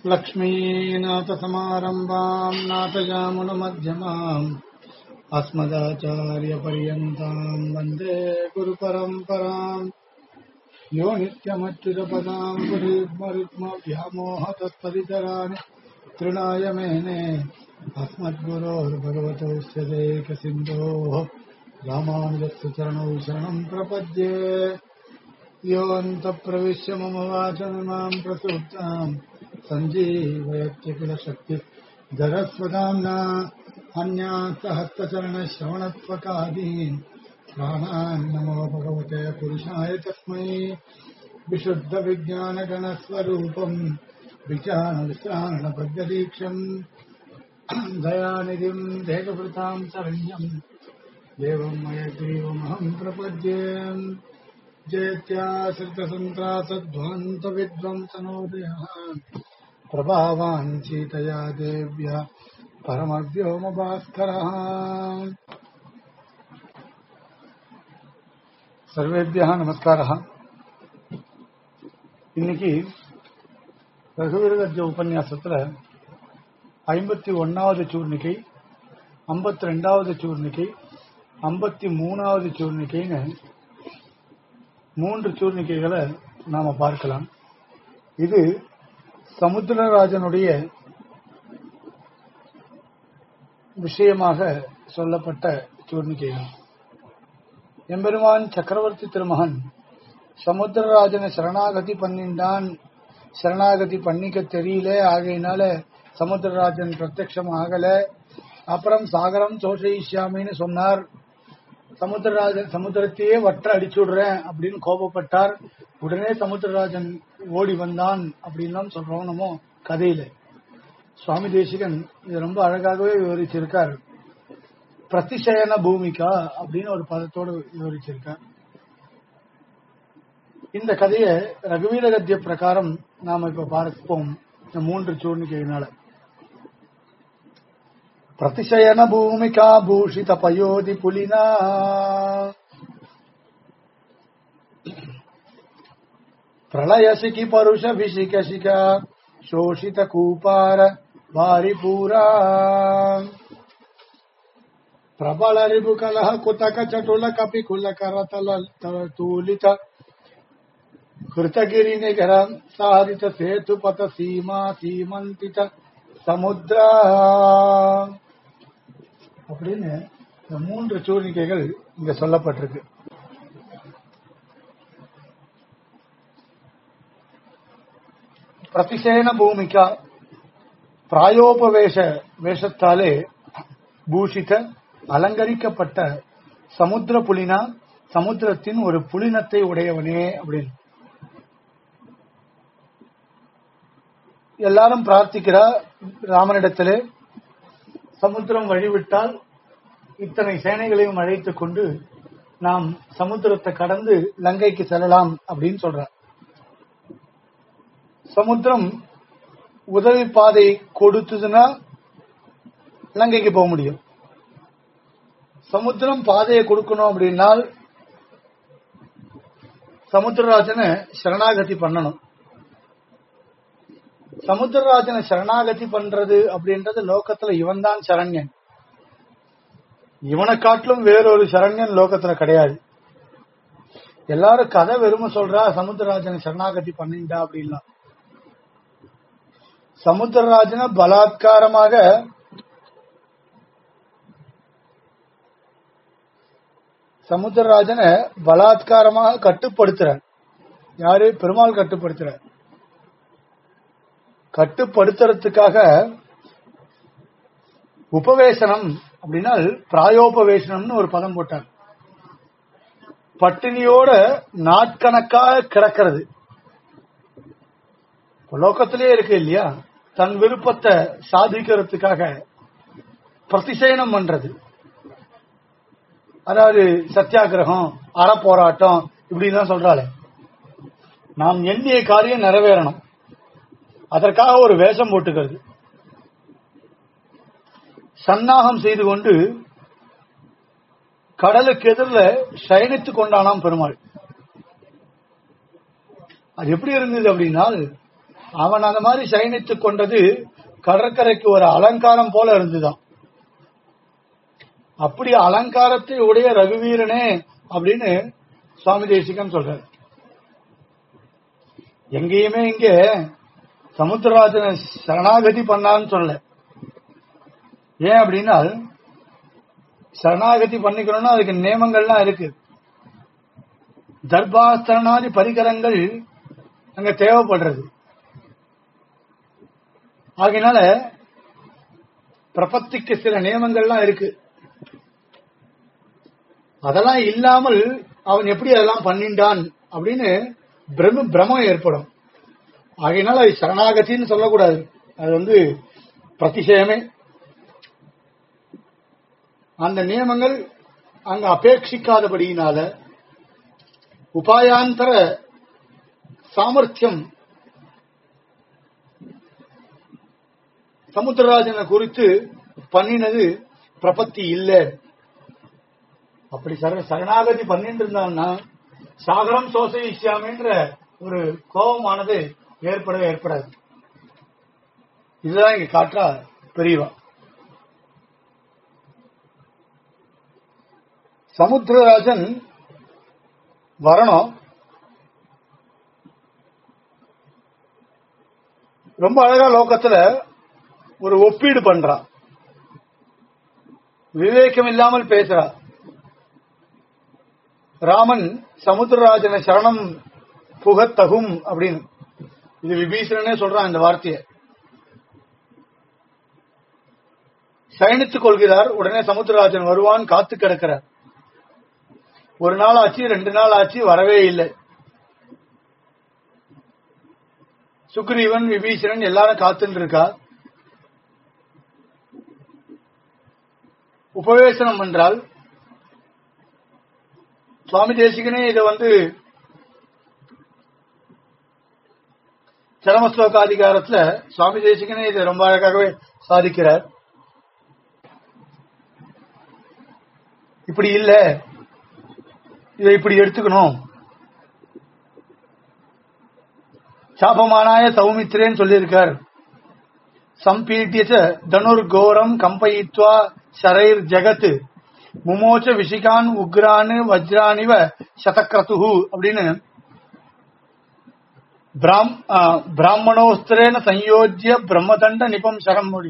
लक्ष्मीनाथसमारम्भाम् नाथयामुनमध्यमाम् अस्मदाचार्यपर्यन्ताम् वन्दे गुरुपरम्पराम् यो नित्यमच्युतपदाम् गुरुग्मरुग्मव्यामोहतत्परिचराणि तृणाय मेने अस्मद्गुरोर्भगवतोऽस्य देकसिन्धोः रामानुजस्य चरणौ शरणम् प्रपद्ये योऽन्तप्रविश्य मम वाचमिमाम् प्रसूक्ताम् सञ्जीवयत्य किल शक्ति जरस्वदाम्ना अन्यासहस्तचरणश्रवणत्वकादीन् प्राणान् नमो भगवते पुरुषाय तस्मै विशुद्धविज्ञानगणस्वरूपम् विचारणविश्राणपद्यदीक्षम् दयानिधिम् देहभृताम् शरण्यम् देवम् मयग्रीवमहम् प्रपद्ये जेत्याश्रितसन्त्रासध्वान्तविद्वंसनोदयः प्रभावान् सीतया देव्य परमव्योमभास्करः சர்வேபியா நமஸ்காரா இன்னைக்கு ரகுவீரகத்திய உபன்யாசத்துல ஐம்பத்தி ஒன்னாவது சூர்ணிகை ஐம்பத்தி ரெண்டாவது சூர்ணிகை ஐம்பத்தி மூணாவது சூர்ணிகைன்னு மூன்று சூர்ணிகைகளை நாம பார்க்கலாம் இது சமுத்திரராஜனுடைய விஷயமாக சொல்லப்பட்ட சூர்ணிகைகள் எம்பெருமான் சக்கரவர்த்தி திருமகன் சமுத்திரராஜனை சரணாகதி பண்ணிண்டான் சரணாகதி பண்ணிக்க தெரியல ஆகையினால சமுத்திரராஜன் பிரத்யட்சம் ஆகல அப்புறம் சாகரம் சோஷயிஷ்யாமின்னு சொன்னார் சமுத்திரராஜன் சமுத்திரத்தையே வற்ற அடிச்சு விடுறேன் அப்படின்னு கோபப்பட்டார் உடனே சமுத்திரராஜன் ஓடி வந்தான் அப்படின்லாம் சொல்றோம் நம்ம கதையில சுவாமி தேசிகன் இது ரொம்ப அழகாகவே விவரிச்சிருக்கார் பிரதிசயன பூமிகா அப்படின்னு ஒரு பதத்தோடு விவரிச்சிருக்கார் இந்த கதையை ரகுவீர கத்திய பிரகாரம் நாம இப்ப பார்ப்போம் இந்த மூன்று சூழ்நிலையினால பிரதிசயன பூமிகா பூஷித பயோதி புலினா பிரளயசிகி பருஷ விசிகசிகா சோஷித கூபார வாரிபூரா ಪ್ರಬಲ ರಿಬು ಕಲಹ ಕುತಕ ಚಟುಲ ಕಪಿ ಕುಲ ಕರತಲ ತೂಲಿತ ಕೃತಗಿರಿ ನಿಗರ ಸಾರಿತ ಸೇತು ಪಥ ಸೀಮಾ ಸೀಮಂತಿತ சமுத்திர அப்படின்னு இந்த மூன்று சூழ்நிலைகள் இங்க சொல்லப்பட்டிருக்கு பிரதிசேன பூமிகா பிராயோபவேஷ வேஷத்தாலே பூஷித அலங்கரிக்கப்பட்ட சமுத்திர புலினா சமுத்திரத்தின் ஒரு புலினத்தை உடையவனே அப்படின்னு எல்லாரும் பிரார்த்திக்கிறா ராமனிடத்திலே சமுத்திரம் வழிவிட்டால் இத்தனை சேனைகளையும் அழைத்துக் கொண்டு நாம் சமுத்திரத்தை கடந்து லங்கைக்கு செல்லலாம் அப்படின்னு சொல்ற சமுத்திரம் உதவி பாதை கொடுத்ததுன்னா லங்கைக்கு போக முடியும் சமுத்திரம் பாதையை கொடுக்கணும் அப்படின்னால் சமுத்திரராஜனை சரணாகதி பண்ணணும் சமுத்திரராஜனை சரணாகதி பண்றது அப்படின்றது லோகத்துல இவன் தான் சரண்யன் இவனை காட்டிலும் வேறொரு சரண்யன் லோகத்துல கிடையாது எல்லாரும் கதை வெறும சொல்றா சமுத்திரராஜனை சரணாகதி பண்ணிண்டா அப்படின்லாம் சமுத்திரராஜனை பலாத்காரமாக சமுத்திரராஜனை பலாத்காரமாக கட்டுப்படுத்துறார் யாரு பெருமாள் கட்டுப்படுத்துறார் கட்டுப்படுத்துறதுக்காக உபவேசனம் அப்படின்னா பிராயோபவேசனம்னு ஒரு பதம் போட்டார் பட்டினியோட நாட்கணக்காக கிடக்கிறது லோக்கத்திலே இருக்கு இல்லையா தன் விருப்பத்தை சாதிக்கிறதுக்காக பிரதிசயனம் பண்றது அதாவது சத்தியாகிரகம் அற போராட்டம் இப்படின்னு சொல்றாளே நாம் எண்ணிய காரியம் நிறைவேறணும் அதற்காக ஒரு வேஷம் போட்டுக்கிறது சன்னாகம் செய்து கொண்டு கடலுக்கு எதிரில் சயனித்துக் கொண்டானாம் பெருமாள் அது எப்படி இருந்தது அப்படின்னா அவன் அந்த மாதிரி சயனித்துக் கொண்டது கடற்கரைக்கு ஒரு அலங்காரம் போல இருந்துதான் அப்படி அலங்காரத்தை உடைய ரகுவீரனே அப்படின்னு சுவாமி தேசிகன் சொல்றார் எங்கேயுமே இங்க சமுத்திரராஜனை சரணாகதி பண்ணான்னு சொல்ல ஏன் அப்படின்னா சரணாகதி பண்ணிக்கணும்னா அதுக்கு நியமங்கள்லாம் இருக்கு தர்பாஸ்தரணாதி பரிகரங்கள் அங்க தேவைப்படுறது ஆகையினால பிரபத்திக்கு சில நியமங்கள்லாம் இருக்கு அதெல்லாம் இல்லாமல் அவன் எப்படி அதெல்லாம் பண்ணிண்டான் அப்படின்னு பிரம பிரமம் ஏற்படும் ஆகையினால அது சரணாகதின்னு சொல்லக்கூடாது அது வந்து பிரதிஷயமே அந்த நியமங்கள் அங்க அபேட்சிக்காதபடியினால உபாயாந்தர சாமர்த்தியம் சமுத்திரராஜனை குறித்து பண்ணினது பிரபத்தி இல்ல அப்படி சர சரணாகதி பண்ணிட்டு இருந்தான்னா சாகரம் சோசைச்சாமின்ற ஒரு கோபமானது ஏற்படவே ஏற்படாது இதுதான் இங்க காட்டுறா பெரியவா சமுத்திரராஜன் வரணும் ரொம்ப அழகா லோகத்துல ஒரு ஒப்பீடு பண்றா விவேகம் இல்லாமல் பேசுறா ராமன் சமுத்திரராஜனை சரணம் புகத்தகும் அப்படின்னு இது விபீஷணனே சொல்றான் இந்த வார்த்தையை சயனித்துக் கொள்கிறார் உடனே சமுத்திரராஜன் வருவான் காத்து கிடக்கிறார் ஒரு நாள் ஆச்சு ரெண்டு நாள் ஆச்சு வரவே இல்லை சுக்ரீவன் விபீஷணன் எல்லாரும் காத்துட்டு இருக்கா உபவேசனம் என்றால் சுவாமி தேசிகனே இதை வந்து சரமஸ்லோகாதிகாரத்துல சுவாமி தேசிகனே இதை ரொம்ப அழகாகவே சாதிக்கிறார் இப்படி இல்ல இதை இப்படி எடுத்துக்கணும் சாபமானாய சௌமித்திரேன்னு சொல்லியிருக்கார் சம்பீட்டிய தனுர் கோரம் கம்பயித்வா சரைர் ஜெகத் முமோச்ச விஷிகான் உக்ரான் வஜ்ரானிவ சதக்ரதுஹு அப்படின்னு பிராம்- ஆ, பிராமணோஸ்திரேன சயோஜ்ய பிரம்மதண்ட நிபம் சரம் மொழி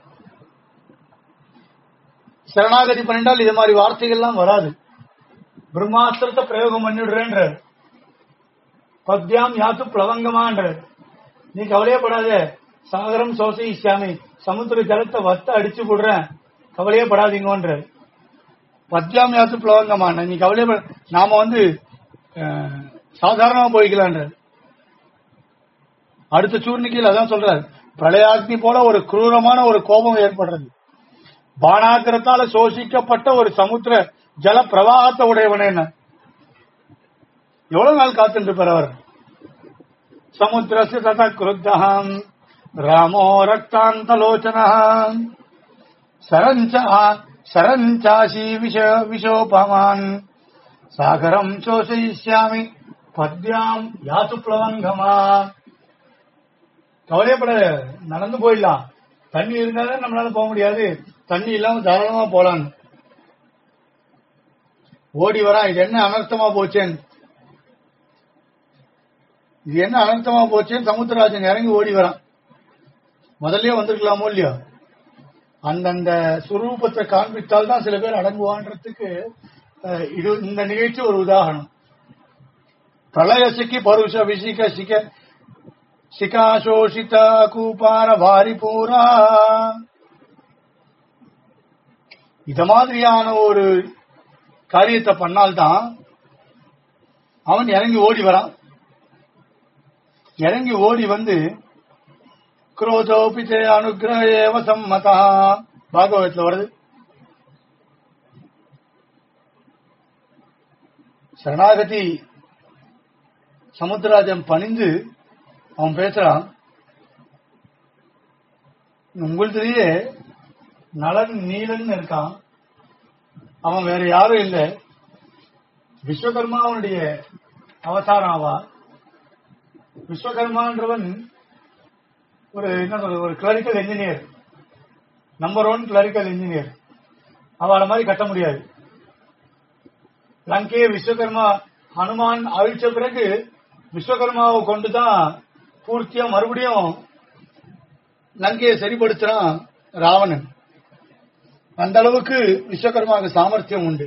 சரணாகதி பண்ணிட்டால் இது மாதிரி வார்த்தைகள்லாம் வராது பிரம்மாஸ்திரத்தை பிரயோகம் பண்ணிடுறேன்ற பத்யாம் யாத்து பிளவங்கமான்ற நீ கவலையப்படாத சாகரம் சோசை இஸ்யாமி சமுத்திர ஜலத்தை வத்த அடிச்சு விடுறேன் கவலையே படாதீங்கன்ற பத்யாம் யாத்து பிளவங்கமான நீ கவலையப்பட நாம வந்து அஹ், சாதாரணமா போய்க்கலான்ற அடுத்த சூர்ணிக்கையில் அதான் சொல்றாரு பிரளயாக்னி போல ஒரு குரூரமான ஒரு கோபம் ஏற்படுறது பானாக்கிரத்தால சோசிக்கப்பட்ட ஒரு சமுத்திர ஜல பிரவாகத்தை உடையவனே என்ன எவ்வளவு நாள் காத்துட்டு இருப்பார் அவர் சமுத்திரஸ்ய தத குருத்தம் ராமோ ரக்தாந்தலோச்சனம் சரஞ்சா சரஞ்சாசி விஷ விஷோபமான் சாகரம் சோசயிஷ்யாமி பத்யாம் யாத்து பிளவங்கமா கவலையப்பட நடந்து போயிடலாம் தண்ணி இருந்தாலும் நம்மளால போக முடியாது தண்ணி இல்லாம தாராளமா போலாம் ஓடி வரா இது என்ன அனர்த்தமா போச்சேன் இது என்ன அனர்த்தமா போச்சேன் சமுத்திரராஜன் இறங்கி ஓடி வரான் முதல்லயே வந்திருக்கலாமோ இல்லையோ அந்தந்த சுரூபத்தை காண்பித்தால் தான் சில பேர் அடங்குவான்றதுக்கு அஹ், இது இந்த நிகழ்ச்சி ஒரு உதாரணம் பிரளயசிக்கு பருஷ விஷிக சிக சிகாசோஷித கூப்பார வாரிபூரா இத மாதிரியான ஒரு காரியத்தை பண்ணால்தான் அவன் இறங்கி ஓடி வரான் இறங்கி ஓடி வந்து குரோதோபிதே அனுகிரக ஏவ சம்மதா பாகவதத்துல வருது சரணாகதி சமுத்திரராஜன் பணிந்து அவன் பேசுறான் உங்களுதுலயே நலன் நீலன் இருக்கான் அவன் வேற யாரும் இல்ல விஸ்வகர்மாவனுடைய அவதாரம் ஆவா விஸ்வகர்மான்றவன் ஒரு என்ன சொல்றது ஒரு clerical engineer number one clerical engineer அவளை மாதிரி கட்ட முடியாது லங்கையை விஸ்வகர்மா ஹனுமான் அழிச்ச பிறகு விஸ்வகர்மாவை கொண்டுதான் பூர்த்தியா மறுபடியும் லங்கையை சரிப்படுத்துறான் ராவணன் அந்த அளவுக்கு விஸ்வகர்மாவுக்கு சாமர்த்தியம் உண்டு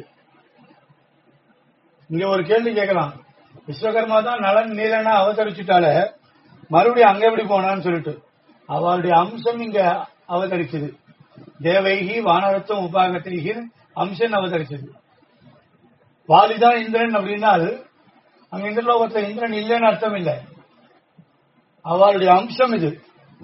இங்க ஒரு கேள்வி கேட்கலாம் விஸ்வகர்மா தான் நலன் நீலனா அவதரிச்சுட்டால மறுபடியும் அங்க எப்படி போனான்னு சொல்லிட்டு அவளுடைய அம்சம் இங்க அவதரிச்சது தேவைகி வானரத்துவம் உபாகத்தைகி அம்சன் அவதரிச்சது வாலிதான் இந்திரன் அப்படின்னால் அங்க இந்திரலோகத்துல இந்திரன் இல்லைன்னு அர்த்தம் இல்லை அவளுடைய அம்சம் இது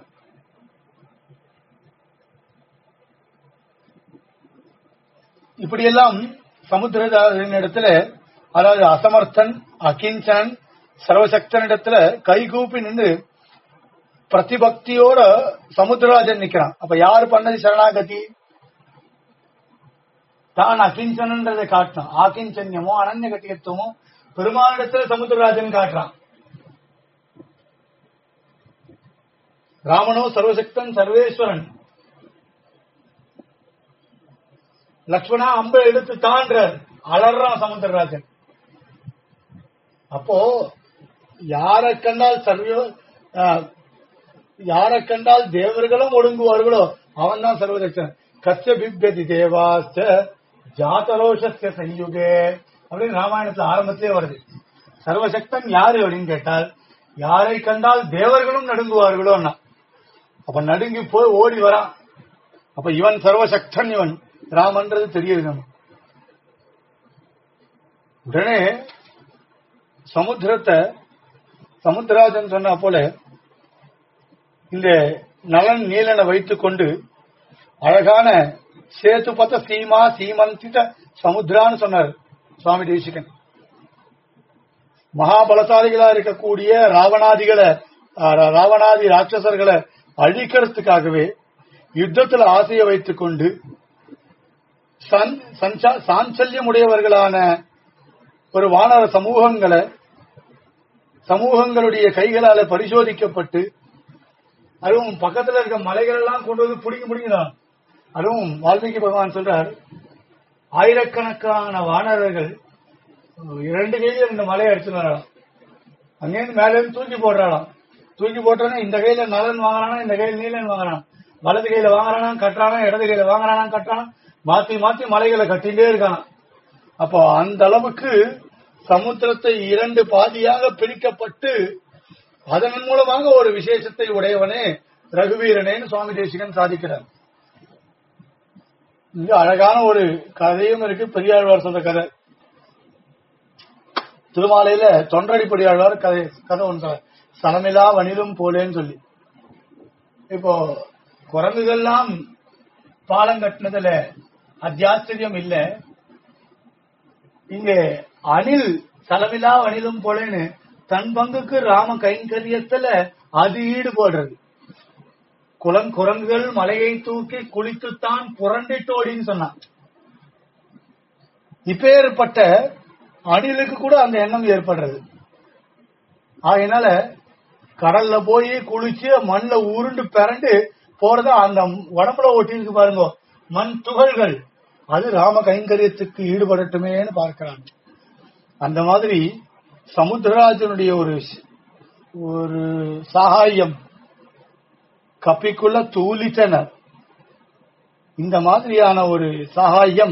இப்படியெல்லாம் சமுத்திரதாரின் இடத்துல அதாவது அசமர்த்தன் அகிஞ்சன் சர்வசக்தன் இடத்துல கைகூப்பி நின்று பிரதிபக்தியோட சமுத்திரராஜன் நிக்கிறான் அப்ப யாரு பண்ணது சரணாகதி தான் அகிஞ்சனன்றதை காட்டினான் ஆகிஞ்சன்யமோ அனன்ய கட்டியத்துவமோ பெருமானிடத்துல சமுத்திரராஜன் காட்டுறான் ராமனோ சர்வசக்தன் சர்வேஸ்வரன் லக்ஷ்மணா அம்ப எடுத்து தான்ற அலறான் சமுத்திரராஜன் அப்போ யாரை கண்டால் சர்வ யாரை கண்டால் தேவர்களும் ஒடுங்குவார்களோ அவன் தான் சர்வதக்ஷன் கச்ச பிப்யதி தேவாச்ச ஜாதரோஷஸ்ய சயுகே அப்படின்னு ராமாயணத்துல ஆரம்பத்திலே வருது சர்வசக்தன் யாரு அப்படின்னு கேட்டால் யாரை கண்டால் தேவர்களும் நடுங்குவார்களோ அப்ப நடுங்கி போய் ஓடி வரான் அப்ப இவன் சர்வசக்தன் இவன் ராமன்றது தெரியுது நம்ம உடனே சமுத்திரத்தை சமுத்திராஜன் சொன்ன போல இந்த நலன் நீலனை வைத்துக் கொண்டு அழகான சேத்துபத சீமா சீமந்தித சமுத்திரான்னு சொன்னார் சுவாமி தேசிகன் மகாபலசாலிகளா இருக்கக்கூடிய ராவணாதிகளை ஆ, ராவணாதி ராட்சசர்களை அழிக்கிறதுக்காகவே யுத்தத்துல ஆசையை வைத்துக் கொண்டு சன்- சஞ்சா- சாஞ்சல்யம் உடையவர்களான ஒரு வானர சமூகங்களை சமூகங்களுடைய கைகளால பரிசோதிக்கப்பட்டு அதுவும் பக்கத்துல இருக்க மலைகள் எல்லாம் கொண்டு வந்து பிடிங்க பிடிங்கதான் அதுவும் வால்மீகி பகவான் சொல்றார் ஆயிரக்கணக்கான வானரர்கள் இரண்டு கையில இந்த மலையை அடிச்சுட்டு வரலாம் அங்கேருந்து மேல இருந்து தூக்கி போடுறாளாம் தூக்கி போட்டோன்னா இந்த கையில நலன் வாங்குறானா இந்த கையில நீலன் வாங்குறான் வலது கையில வாங்குறானா கட்டுறானா இடது கையில வாங்குறானா கட்டுறானா மாத்தி மாத்தி மலைகளை கட்டிட்டே இருக்கான் அப்போ அந்த அளவுக்கு சமுத்திரத்தை இரண்டு பாதியாக பிரிக்கப்பட்டு அதன் மூலமாக ஒரு விசேஷத்தை உடையவனே ரகுவீரனேன்னு சுவாமி தேசிகன் சாதிக்கிறார் இங்க அழகான ஒரு கதையும் இருக்கு பெரியாழ்வார் சொல்ற கதை திருமாலையில தொன்றடிப்படியாழ்வார் கதை கதை ஒன்று சனமிலா வனிலும் போலேன்னு சொல்லி இப்போ குரங்குகள்லாம் பாலம் கட்டினதுல அத்தியாச்சரியம் இல்ல இங்க அணில் சலமிலா அணிலும் போலேன்னு தன் பங்குக்கு ராம கைங்கரியத்துல அது ஈடுபடுறது குளம் குரங்குகள் மலையை தூக்கி குளித்துத்தான் புரண்டிட்டோடின்னு சொன்னான் இப்பேற்பட்ட அணிலுக்கு கூட அந்த எண்ணம் ஏற்படுறது ஆகையினால கடல்ல போய் குளிச்சு மண்ல உருண்டு பிறண்டு போறதா அந்த உடம்புல ஒட்டியிருக்கு பாருங்க மண் துகள்கள் அது ராம கைங்கரியத்துக்கு ஈடுபடட்டுமேன்னு பார்க்கிறாங்க அந்த மாதிரி சமுத்திரராஜனுடைய ஒரு ஒரு சகாயம் கப்பிக்குள்ள தூளித்தனர் இந்த மாதிரியான ஒரு சகாயம்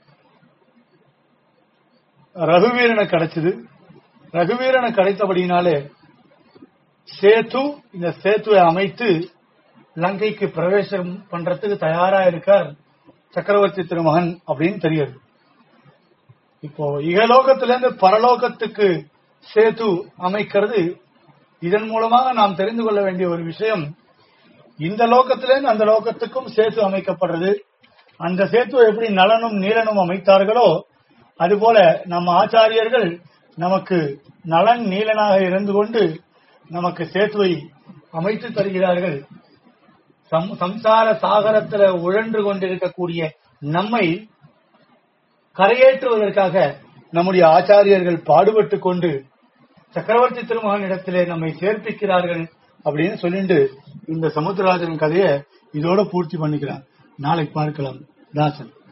ரகுவீரனுக்கு கிடைச்சது ரகுவீரனுக்கு கிடைத்தபடினாலே சேத்து இந்த சேத்துவை அமைத்து லங்கைக்கு பிரவேசம் பண்றதுக்கு தயாரா இருக்கார் சக்கரவர்த்தி திருமகன் அப்படின்னு தெரியுது இப்போ இகலோகத்திலிருந்து பரலோகத்துக்கு சேது அமைக்கிறது இதன் மூலமாக நாம் தெரிந்து கொள்ள வேண்டிய ஒரு விஷயம் இந்த லோகத்திலிருந்து அந்த லோகத்துக்கும் சேத்து அமைக்கப்படுறது அந்த சேத்துவை எப்படி நலனும் நீலனும் அமைத்தார்களோ அதுபோல நம்ம ஆச்சாரியர்கள் நமக்கு நலன் நீலனாக இருந்து கொண்டு நமக்கு சேத்துவை அமைத்து தருகிறார்கள் சம்- சம்சார சாகரத்துல உழன்று கொண்டிருக்கக்கூடிய நம்மை கரையேற்றுவதற்காக நம்முடைய ஆச்சாரியர்கள் பாடுபட்டு கொண்டு சக்கரவர்த்தி திருமகன் இடத்திலே நம்மை சேர்ப்பிக்கிறார்கள் அப்படின்னு சொல்லிட்டு இந்த சமுத்திரராஜன் கதையை இதோட பூர்த்தி பண்ணிக்கிறான் நாளைக்கு பார்க்கலாம் தாசன்